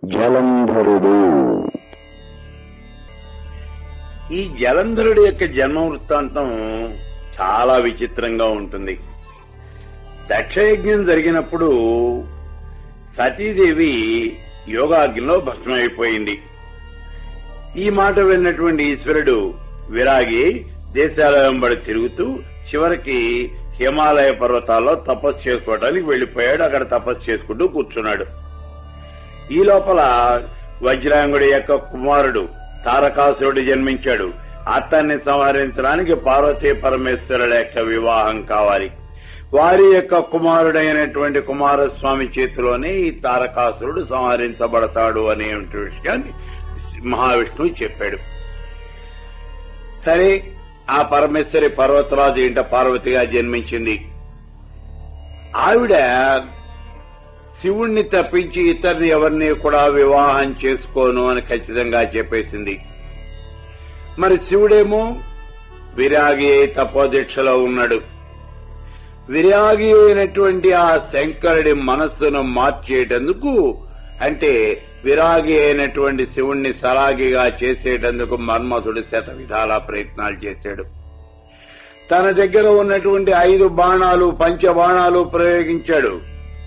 జలంధరుడు ఈ జలంధరుడి యొక్క జన్మ వృత్తాంతం చాలా విచిత్రంగా ఉంటుంది దక్షయజ్ఞం జరిగినప్పుడు సతీదేవి యోగాగ్నిలో భస్మైపోయింది ఈ మాట విన్నటువంటి ఈశ్వరుడు విరాగి దేశాల వెంబడి తిరుగుతూ చివరికి హిమాలయ పర్వతాల్లో తపస్సు చేసుకోవడానికి వెళ్లిపోయాడు అక్కడ తపస్సు చేసుకుంటూ కూర్చున్నాడు ఈ లోపల వజ్రాంగుడి యొక్క కుమారుడు తారకాసురుడు జన్మించాడు అతన్ని సంహరించడానికి పార్వతీ పరమేశ్వరుల యొక్క వివాహం కావాలి వారి యొక్క కుమారుడైనటువంటి కుమారస్వామి చేతిలోనే ఈ తారకాసురుడు సంహరించబడతాడు అనే విషయాన్ని మహావిష్ణువు చెప్పాడు సరే ఆ పరమేశ్వరి పర్వతరాజు ఇంట పార్వతిగా జన్మించింది ఆవిడ శివుణ్ణి తప్పించి ఇతరుని ఎవరిని కూడా వివాహం చేసుకోను అని ఖచ్చితంగా చెప్పేసింది మరి శివుడేమో విరాగి అయి తపోదీక్షలో ఉన్నాడు విరాగి అయినటువంటి ఆ శంకరుడి మనస్సును మార్చేటందుకు అంటే విరాగి అయినటువంటి శివుణ్ణి సరాగిగా చేసేటందుకు మన్మథుడు శత విధాల ప్రయత్నాలు చేశాడు తన దగ్గర ఉన్నటువంటి ఐదు బాణాలు పంచ బాణాలు ప్రయోగించాడు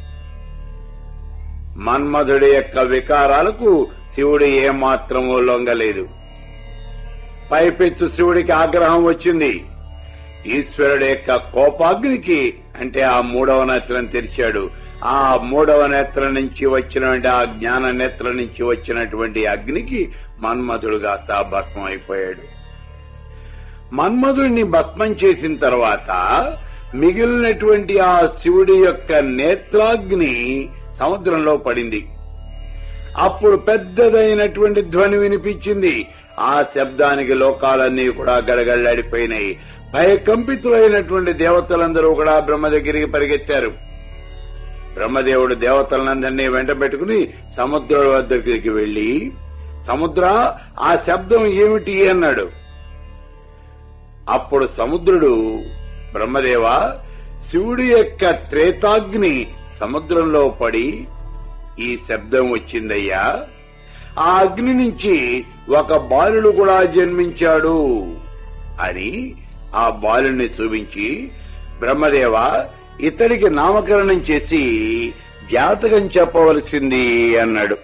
మన్మధుడి యొక్క వికారాలకు శివుడు ఏమాత్రమూ లొంగలేదు పైపెచ్చు శివుడికి ఆగ్రహం వచ్చింది ఈశ్వరుడు యొక్క కోపాగ్నికి అంటే ఆ మూడవ నేత్రం తెరిచాడు ఆ మూడవ నేత్రం నుంచి వచ్చినటువంటి ఆ జ్ఞాన నేత్రం నుంచి వచ్చినటువంటి అగ్నికి మన్మధుడుగా భస్మం అయిపోయాడు మన్మధుడిని భస్మం చేసిన తర్వాత మిగిలినటువంటి ఆ శివుడి యొక్క నేత్రాగ్ని సముద్రంలో పడింది అప్పుడు పెద్దదైనటువంటి ధ్వని వినిపించింది ఆ శబ్దానికి లోకాలన్నీ కూడా గడగడలాడిపోయినాయి భయకంపితులైనటువంటి దేవతలందరూ కూడా బ్రహ్మ దగ్గరికి పరిగెత్తారు బ్రహ్మదేవుడు దేవతలందరినీ వెంట పెట్టుకుని సముద్రం వద్దకి వెళ్లి సముద్ర ఆ శబ్దం ఏమిటి అన్నాడు అప్పుడు సముద్రుడు బ్రహ్మదేవ శివుడి యొక్క త్రేతాగ్ని సముద్రంలో పడి ఈ శబ్దం వచ్చిందయ్యా ఆ అగ్ని నుంచి ఒక బాలుడు కూడా జన్మించాడు అని ఆ బాలుని చూపించి బ్రహ్మదేవ ఇతడికి నామకరణం చేసి జాతకం చెప్పవలసింది అన్నాడు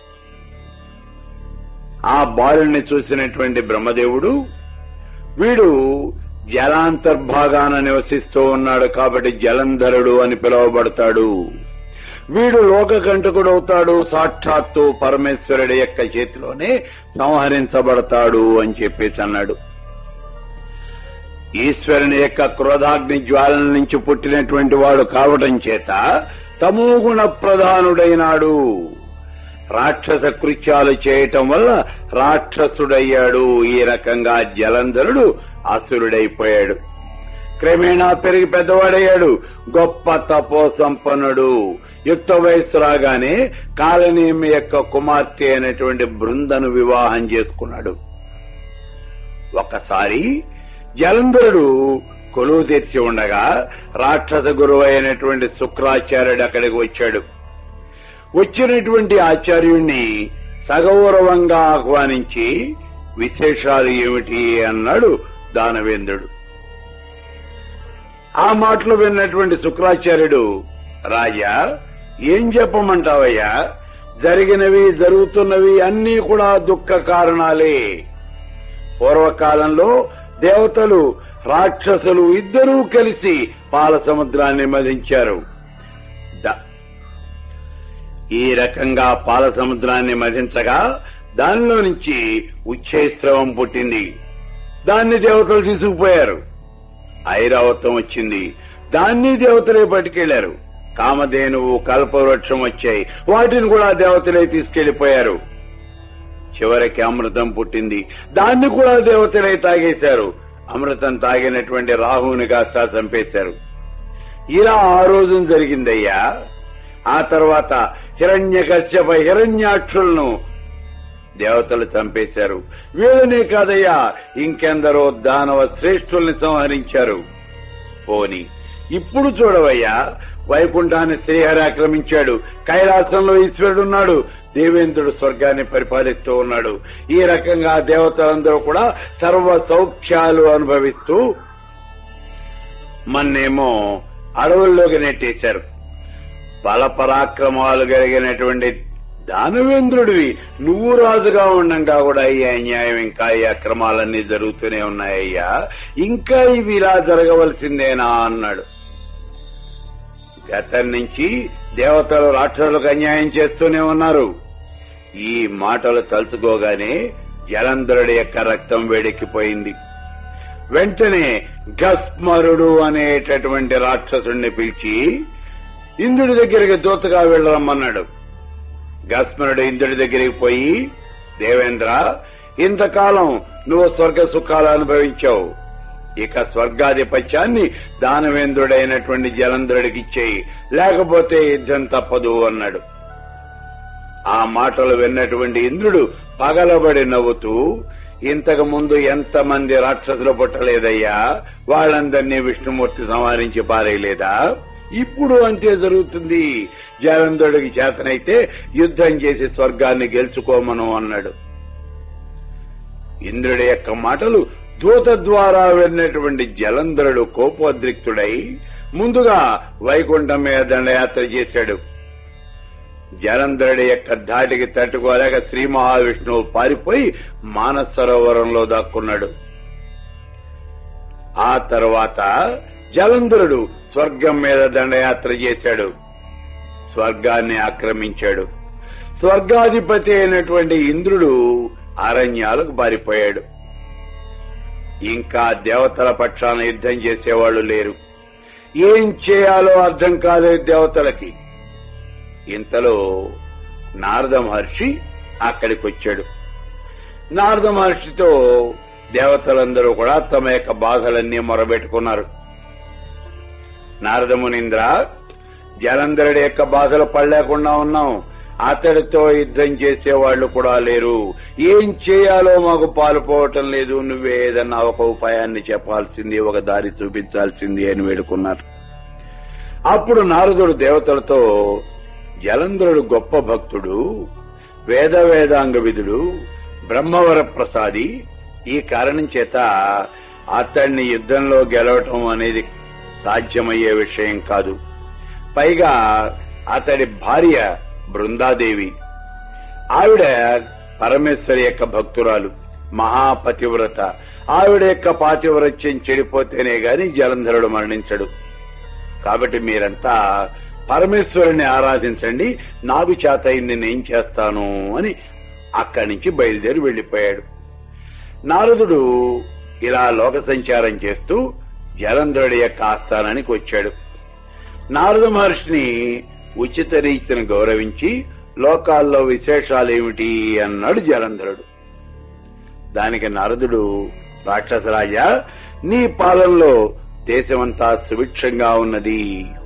ఆ బాలుని చూసినటువంటి బ్రహ్మదేవుడు వీడు జలాంతర్భాగాన నివసిస్తూ ఉన్నాడు కాబట్టి జలంధరుడు అని పిలువబడతాడు వీడు లోకకంటకుడవుతాడు సాక్షాత్తు పరమేశ్వరుడి యొక్క చేతిలోనే సంహరించబడతాడు అని చెప్పేసి అన్నాడు ఈశ్వరుని యొక్క క్రోధాగ్ని జ్వాలల నుంచి పుట్టినటువంటి వాడు కావటం చేత తమోగుణ ప్రధానుడైనాడు రాక్షస కృత్యాలు చేయటం వల్ల రాక్షసుడయ్యాడు ఈ రకంగా జలంధరుడు అసురుడైపోయాడు క్రమేణా పెరిగి పెద్దవాడయ్యాడు గొప్ప తపో సంపన్నుడు యుక్త వయస్సు రాగానే కాలనీమి యొక్క కుమార్తె అయినటువంటి బృందను వివాహం చేసుకున్నాడు ఒకసారి జలంధరుడు కొలువు తెరిచి ఉండగా రాక్షస గురువు అయినటువంటి శుక్రాచార్యుడు అక్కడికి వచ్చాడు వచ్చినటువంటి ఆచార్యుణ్ణి సగౌరవంగా ఆహ్వానించి విశేషాలు ఏమిటి అన్నాడు దానవేంద్రుడు ఆ మాటలు విన్నటువంటి శుక్రాచార్యుడు రాజా ఏం చెప్పమంటావయ్యా జరిగినవి జరుగుతున్నవి అన్నీ కూడా దుఃఖ కారణాలే పూర్వకాలంలో దేవతలు రాక్షసులు ఇద్దరూ కలిసి పాల సముద్రాన్ని మధించారు ఈ రకంగా పాల సముద్రాన్ని మధించగా దానిలో నుంచి ఉచ్ఛేస్రవం పుట్టింది దాన్ని దేవతలు తీసుకుపోయారు ఐరావతం వచ్చింది దాన్ని దేవతలే పట్టుకెళ్లారు కామధేనువు కల్పవృక్షం వచ్చాయి వాటిని కూడా దేవతలే తీసుకెళ్లిపోయారు చివరికి అమృతం పుట్టింది దాన్ని కూడా దేవతలే తాగేశారు అమృతం తాగినటువంటి రాహువుని కాస్త చంపేశారు ఇలా ఆ రోజు జరిగిందయ్యా ఆ తర్వాత హిరణ్య కశ్యప హిరణ్యాక్షులను దేవతలు చంపేశారు వీళ్ళనే కాదయ్యా ఇంకెందరో దానవ శ్రేష్ఠుల్ని సంహరించారు పోని ఇప్పుడు చూడవయ్యా వైకుంఠాన్ని శ్రీహరి ఆక్రమించాడు కైలాసంలో ఈశ్వరుడున్నాడు దేవేంద్రుడు స్వర్గాన్ని పరిపాలిస్తూ ఉన్నాడు ఈ రకంగా దేవతలందరూ కూడా సర్వ సౌఖ్యాలు అనుభవిస్తూ మన్నేమో అడవుల్లోకి నెట్టేశారు బల పరాక్రమాలు కలిగినటువంటి దానవేంద్రుడివి నువ్వు రాజుగా ఉండంగా కూడా ఈ అన్యాయం ఇంకా ఈ అక్రమాలన్నీ జరుగుతూనే ఉన్నాయ్యా ఇంకా ఇవి ఇలా జరగవలసిందేనా అన్నాడు గతం నుంచి దేవతలు రాక్షసులకు అన్యాయం చేస్తూనే ఉన్నారు ఈ మాటలు తలుచుకోగానే జలంధరుడి యొక్క రక్తం వేడెక్కిపోయింది వెంటనే గస్మరుడు అనేటటువంటి రాక్షసుణ్ణి పిలిచి ఇంద్రుడి దగ్గరికి దూతగా వెళ్ళరమ్మన్నాడు గస్మరుడు ఇంద్రుడి దగ్గరికి పోయి దేవేంద్ర ఇంతకాలం నువ్వు స్వర్గ సుఖాలు అనుభవించావు ఇక స్వర్గాధిపత్యాన్ని దానవేంద్రుడైనటువంటి జలంధరుడికి ఇచ్చేయి లేకపోతే యుద్ధం తప్పదు అన్నాడు ఆ మాటలు విన్నటువంటి ఇంద్రుడు పగలబడి నవ్వుతూ ఇంతకు ముందు ఎంతమంది రాక్షసులు పుట్టలేదయ్యా వాళ్ళందరినీ విష్ణుమూర్తి సంహరించి పారేయలేదా ఇప్పుడు అంతే జరుగుతుంది జలంధరుడికి చేతనైతే యుద్ధం చేసి స్వర్గాన్ని గెలుచుకోమను అన్నాడు ఇంద్రుడి యొక్క మాటలు దూత ద్వారా విన్నటువంటి జలంధరుడు కోపోద్రిక్తుడై ముందుగా వైకుంఠం మీద దండయాత్ర చేశాడు జలంధరుడి యొక్క ధాటికి తట్టుకోలేక శ్రీ మహావిష్ణువు పారిపోయి మానస సరోవరంలో దాక్కున్నాడు ఆ తర్వాత జలంధరుడు స్వర్గం మీద దండయాత్ర చేశాడు స్వర్గాన్ని ఆక్రమించాడు స్వర్గాధిపతి అయినటువంటి ఇంద్రుడు అరణ్యాలకు పారిపోయాడు ఇంకా దేవతల పక్షాన యుద్ధం చేసేవాళ్లు లేరు ఏం చేయాలో అర్థం కాలేదు దేవతలకి ఇంతలో నారద మహర్షి అక్కడికి వచ్చాడు నారద మహర్షితో దేవతలందరూ కూడా తమ యొక్క బాధలన్నీ మొరబెట్టుకున్నారు నారదమునింద్ర జలంధరుడి యొక్క బాధలు పడలేకుండా ఉన్నాం అతడితో యుద్ధం చేసేవాళ్లు కూడా లేరు ఏం చేయాలో మాకు పాలుపోవటం లేదు నువ్వే ఏదన్నా ఒక ఉపాయాన్ని చెప్పాల్సింది ఒక దారి చూపించాల్సింది అని వేడుకున్నారు అప్పుడు నారదుడు దేవతలతో జలంధరుడు గొప్ప భక్తుడు వేద వేదాంగ విధుడు బ్రహ్మవర ప్రసాది ఈ కారణం చేత అతన్ని యుద్ధంలో గెలవటం అనేది సాధ్యమయ్యే విషయం కాదు పైగా అతడి భార్య బృందాదేవి ఆవిడ పరమేశ్వరి యొక్క భక్తురాలు మహాపతివ్రత ఆవిడ యొక్క పాతివ్రత్యం చెడిపోతేనే గాని జలంధరుడు మరణించడు కాబట్టి మీరంతా పరమేశ్వరుని ఆరాధించండి నాకు చేత నేనేం చేస్తాను అని అక్కడి నుంచి బయలుదేరి వెళ్లిపోయాడు నారదుడు ఇలా లోక సంచారం చేస్తూ జలంధరుడి యొక్క ఆస్థానానికి వచ్చాడు నారద మహర్షిని ఉచిత రీతిని గౌరవించి లోకాల్లో విశేషాలేమిటి అన్నాడు జలంధరుడు దానికి నారదుడు రాక్షసరాజా నీ పాలనలో దేశమంతా సుభిక్షంగా ఉన్నది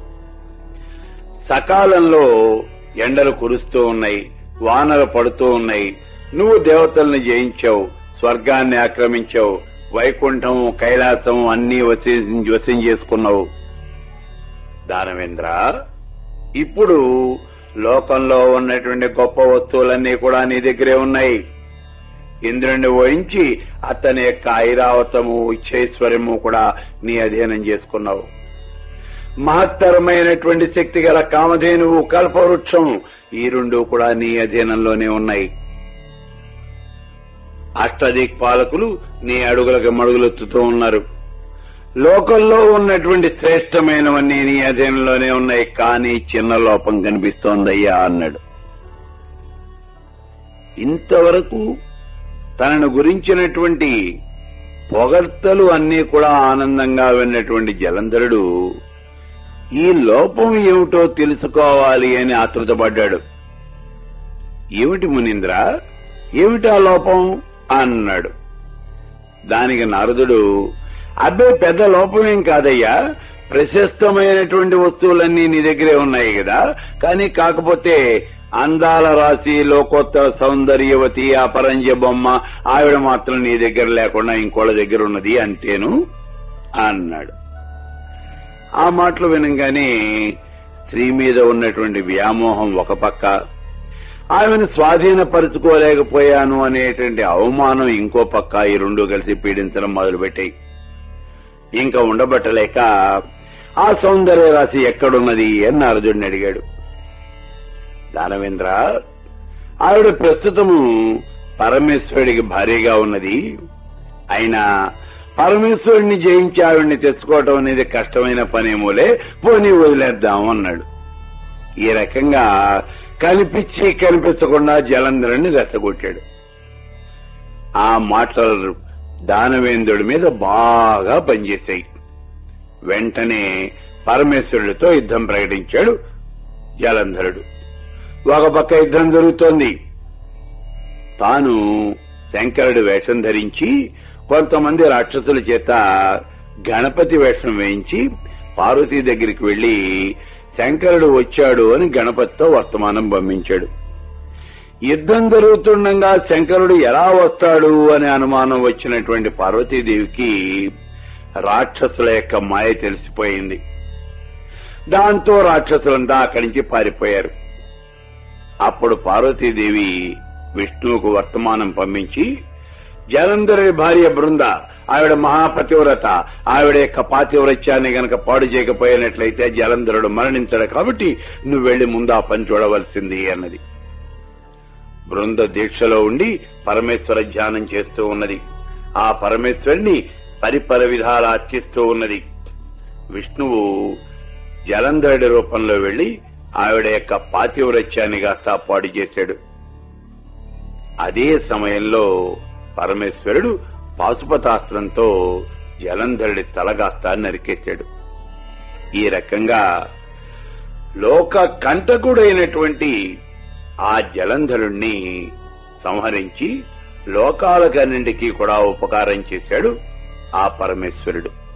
సకాలంలో ఎండలు కురుస్తూ ఉన్నాయి వానలు పడుతూ ఉన్నాయి నువ్వు దేవతల్ని జయించావు స్వర్గాన్ని ఆక్రమించావు వైకుంఠం కైలాసం అన్ని వశం వశం చేసుకున్నావు దానవేంద్ర ఇప్పుడు లోకంలో ఉన్నటువంటి గొప్ప వస్తువులన్నీ కూడా నీ దగ్గరే ఉన్నాయి ఇంద్రుణ్ణి వహించి అతని యొక్క ఐరావతము ఇచ్చేశ్వర్యము కూడా నీ అధీనం చేసుకున్నావు మహత్తరమైనటువంటి శక్తి గల కామధేనువు కల్పవృక్షం ఈ రెండు కూడా నీ అధీనంలోనే ఉన్నాయి అష్టదిక్పాలకులు నీ అడుగులకు మడుగులెత్తుతూ ఉన్నారు లోకంలో ఉన్నటువంటి శ్రేష్టమైనవన్నీ నీ అధీనంలోనే ఉన్నాయి కానీ చిన్న లోపం కనిపిస్తోందయ్యా అన్నాడు ఇంతవరకు తనను గురించినటువంటి పొగడ్తలు అన్నీ కూడా ఆనందంగా విన్నటువంటి జలంధరుడు ఈ లోపం ఏమిటో తెలుసుకోవాలి అని ఆతృతపడ్డాడు ఏమిటి మునీంద్ర ఏమిటి ఆ లోపం అన్నాడు దానికి నారదుడు అబ్బే పెద్ద లోపమేం కాదయ్యా ప్రశస్తమైనటువంటి వస్తువులన్నీ నీ దగ్గరే ఉన్నాయి కదా కానీ కాకపోతే అందాల రాశి లోకోత్తర సౌందర్యవతి అపరంజ బొమ్మ ఆవిడ మాత్రం నీ దగ్గర లేకుండా ఇంకోళ్ళ దగ్గర ఉన్నది అంతేను అన్నాడు ఆ మాటలు వినంగానే స్త్రీ మీద ఉన్నటువంటి వ్యామోహం ఒక పక్క ఆమెను స్వాధీనపరుచుకోలేకపోయాను అనేటువంటి అవమానం ఇంకో పక్క ఈ రెండు కలిసి పీడించడం మొదలుపెట్టాయి ఇంకా ఉండబట్టలేక ఆ సౌందర్య రాశి ఎక్కడున్నది అని నారదుడిని అడిగాడు దానవేంద్ర ఆవిడ ప్రస్తుతము పరమేశ్వరుడికి భార్యగా ఉన్నది అయినా పరమేశ్వరుడిని జయించి ఆవిడ్ని తెచ్చుకోవటం అనేది కష్టమైన పనేమోలే పోనీ వదిలేద్దాం అన్నాడు ఈ రకంగా కనిపించి కనిపించకుండా జలంధరుని రెచ్చగొట్టాడు ఆ మాటలు దానవేంద్రుడి మీద బాగా పనిచేశాయి వెంటనే పరమేశ్వరుడితో యుద్ధం ప్రకటించాడు జలంధరుడు ఒక పక్క యుద్ధం జరుగుతోంది తాను శంకరుడి వేషం ధరించి కొంతమంది రాక్షసుల చేత గణపతి వేషం వేయించి పార్వతీ దగ్గరికి వెళ్లి శంకరుడు వచ్చాడు అని గణపతితో వర్తమానం పంపించాడు యుద్ధం జరుగుతుండగా శంకరుడు ఎలా వస్తాడు అనే అనుమానం వచ్చినటువంటి పార్వతీదేవికి రాక్షసుల యొక్క మాయ తెలిసిపోయింది దాంతో రాక్షసులంతా అక్కడి నుంచి పారిపోయారు అప్పుడు పార్వతీదేవి విష్ణువుకు వర్తమానం పంపించి జలంధరుడి భార్య బృంద ఆవిడ మహాపతివ్రత ఆవిడ యొక్క పాతివ్రత్యాన్ని గనక పాడు చేయకపోయినట్లయితే జలంధరుడు మరణించడు కాబట్టి నువ్వు వెళ్లి ముందు ఆ పని చూడవలసింది అన్నది బృంద దీక్షలో ఉండి పరమేశ్వర ధ్యానం చేస్తూ ఉన్నది ఆ పరమేశ్వరుని పరిపర విధాల అర్చిస్తూ ఉన్నది విష్ణువు జలంధరుడి రూపంలో వెళ్లి ఆవిడ యొక్క పాతివ్రత్యాన్ని కాస్త పాడు చేశాడు అదే సమయంలో పరమేశ్వరుడు పాశుపతాస్త్రంతో జలంధరుడి తలగాస్తా నరికేశాడు ఈ రకంగా లోక కంటకుడైనటువంటి ఆ జలంధరుణ్ణి సంహరించి లోకాలకన్నింటికీ కూడా ఉపకారం చేశాడు ఆ పరమేశ్వరుడు